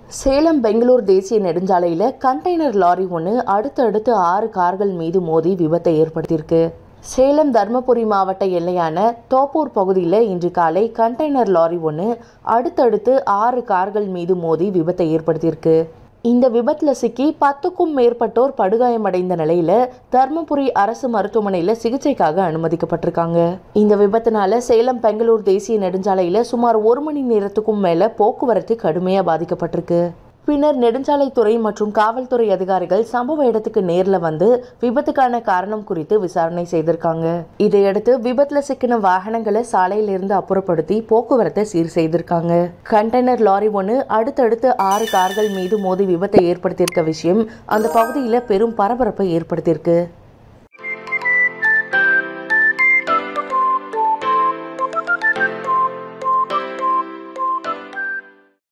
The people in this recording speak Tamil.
சேலம் பெங்களூர் தேசிய நெடுஞ்சாலையில் கண்டெய்னர் லாரி ஒன்று அடுத்தடுத்து ஆறு கார்கள் மீது மோதி விபத்தை ஏற்படுத்தியிருக்கு சேலம் தர்மபுரி மாவட்ட எல்லையான தோப்பூர் பகுதியில் இன்று காலை கண்டெய்னர் லாரி ஒன்று அடுத்தடுத்து ஆறு கார்கள் மீது மோதி விபத்தை ஏற்படுத்தியிருக்கு இந்த விபத்தில் சிக்கி பத்துக்கும் மேற்பட்டோர் படுகாயமடைந்த நிலையில தர்மபுரி அரசு மருத்துவமனையில் சிகிச்சைக்காக அனுமதிக்கப்பட்டிருக்காங்க இந்த விபத்தினால சேலம் பெங்களூர் தேசிய நெடுஞ்சாலையில சுமார் ஒரு மணி நேரத்துக்கும் மேல போக்குவரத்து கடுமையா பாதிக்கப்பட்டிருக்கு பின்னர் நெடுஞ்சாலைத்துறை மற்றும் காவல்துறை அதிகாரிகள் சம்பவ இடத்துக்கு நேர்ல வந்து விபத்துக்கான காரணம் குறித்து விசாரணை செய்திருக்காங்க இதையடுத்து விபத்துல சிக்கின வாகனங்களை சாலையிலிருந்து அப்புறப்படுத்தி போக்குவரத்தை சீர் செய்திருக்காங்க கண்டெய்னர் லாரி ஒன்று அடுத்தடுத்து ஆறு கார்கள் மீது மோதி விபத்தை ஏற்படுத்தியிருக்க விஷயம் அந்த பகுதியில் பெரும் பரபரப்பை ஏற்படுத்தியிருக்கு